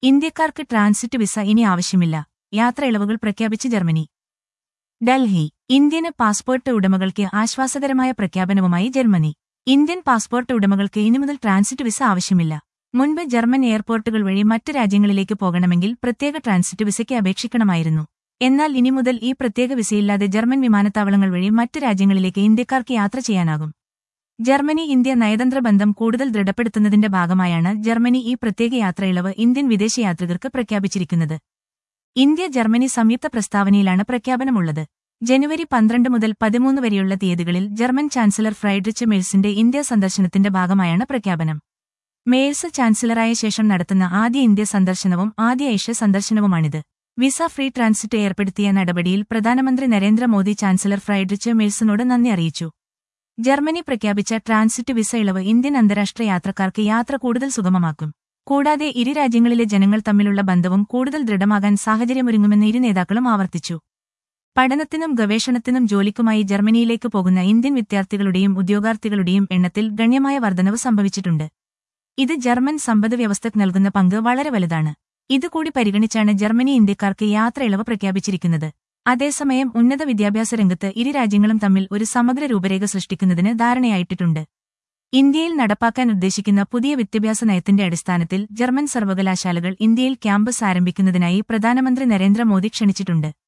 ഇന്ത്യക്കാർക്ക് transit visa ഇനി ആവശ്യമില്ല യാത്ര ഇളവുകൾ പ്രഖ്യാപിച്ച് ജർമ്മനി ഡൽഹി ഇന്ത്യന് പാസ്പോർട്ട് ഉടമകൾക്ക് ആശ്വാസകരമായ പ്രഖ്യാപനവുമായി ജർമ്മനി ഇന്ത്യൻ പാസ്പോർട്ട് ഉടമകൾക്ക് ഇനി മുതൽ ട്രാൻസിറ്റ് വിസ ആവശ്യമില്ല മുൻപ് ജർമ്മൻ എയർപോർട്ടുകൾ വഴി മറ്റ് രാജ്യങ്ങളിലേക്ക് പോകണമെങ്കിൽ പ്രത്യേക ട്രാൻസിറ്റ് വിസയ്ക്ക് അപേക്ഷിക്കണമായിരുന്നു എന്നാൽ ഇനി മുതൽ ഈ പ്രത്യേക വിസയില്ലാതെ ജർമ്മൻ വിമാനത്താവളങ്ങൾ വഴി മറ്റ് രാജ്യങ്ങളിലേക്ക് ഇന്ത്യക്കാർക്ക് യാത്ര ചെയ്യാനാകും ജർമ്മനി ഇന്ത്യ നയതന്ത്ര ബന്ധം കൂടുതൽ ദൃഢപ്പെടുത്തുന്നതിന്റെ ഭാഗമായാണ് ജർമ്മനി ഈ പ്രത്യേക യാത്രയിളവ് ഇന്ത്യൻ വിദേശയാത്രികർക്ക് പ്രഖ്യാപിച്ചിരിക്കുന്നത് ഇന്ത്യ ജർമ്മനി സംയുക്ത പ്രസ്താവനയിലാണ് പ്രഖ്യാപനമുള്ളത് ജനുവരി പന്ത്രണ്ട് മുതൽ പതിമൂന്ന് വരെയുള്ള തീയതികളിൽ ജർമ്മൻ ചാൻസലർ ഫ്രൈഡ്രിച്ച് മേഴ്സിന്റെ ഇന്ത്യ സന്ദർശനത്തിന്റെ ഭാഗമായാണ് പ്രഖ്യാപനം മേഴ്സ് ചാൻസലറായ ശേഷം നടത്തുന്ന ആദ്യ ഇന്ത്യ സന്ദർശനവും ആദ്യ ഏഷ്യ സന്ദർശനവുമാണിത് വിസ ഫ്രീ ട്രാൻസിറ്റ് ഏർപ്പെടുത്തിയ നടപടിയിൽ പ്രധാനമന്ത്രി നരേന്ദ്രമോദി ചാൻസലർ ഫ്രൈഡ്രിച്ച് മേഴ്സിനോട് നന്ദി അറിയിച്ചു ജർമ്മനി പ്രഖ്യാപിച്ച ട്രാൻസിറ്റ് വിസ ഇളവ് ഇന്ത്യൻ അന്താരാഷ്ട്ര യാത്രക്കാർക്ക് യാത്ര കൂടുതൽ സുഗമമാക്കും കൂടാതെ ഇരു രാജ്യങ്ങളിലെ ജനങ്ങൾ തമ്മിലുള്ള ബന്ധവും കൂടുതൽ ദൃഢമാകാൻ സാഹചര്യമൊരുങ്ങുമെന്ന് ഇരു നേതാക്കളും ആവർത്തിച്ചു പഠനത്തിനും ഗവേഷണത്തിനും ജോലിക്കുമായി ജർമ്മനിയിലേക്ക് പോകുന്ന ഇന്ത്യൻ വിദ്യാർത്ഥികളുടെയും ഉദ്യോഗാർത്ഥികളുടെയും എണ്ണത്തിൽ ഗണ്യമായ വർധനവ് സംഭവിച്ചിട്ടുണ്ട് ഇത് ജർമ്മൻ സമ്പദ് വ്യവസ്ഥയ്ക്ക് നൽകുന്ന പങ്ക് വളരെ വലുതാണ് ഇതുകൂടി പരിഗണിച്ചാണ് ജർമ്മനി ഇന്ത്യക്കാർക്ക് യാത്ര ഇളവ് പ്രഖ്യാപിച്ചിരിക്കുന്നത് അതേസമയം ഉന്നത വിദ്യാഭ്യാസ രംഗത്ത് ഇരു രാജ്യങ്ങളും തമ്മിൽ ഒരു സമഗ്ര രൂപരേഖ സൃഷ്ടിക്കുന്നതിന് ധാരണയായിട്ടിട്ടുണ്ട് ഇന്ത്യയിൽ നടപ്പാക്കാൻ ഉദ്ദേശിക്കുന്ന പുതിയ വിദ്യാഭ്യാസ നയത്തിന്റെ അടിസ്ഥാനത്തിൽ ജർമ്മൻ സർവകലാശാലകൾ ഇന്ത്യയിൽ ക്യാമ്പസ് ആരംഭിക്കുന്നതിനായി പ്രധാനമന്ത്രി നരേന്ദ്രമോദി ക്ഷണിച്ചിട്ടുണ്ട്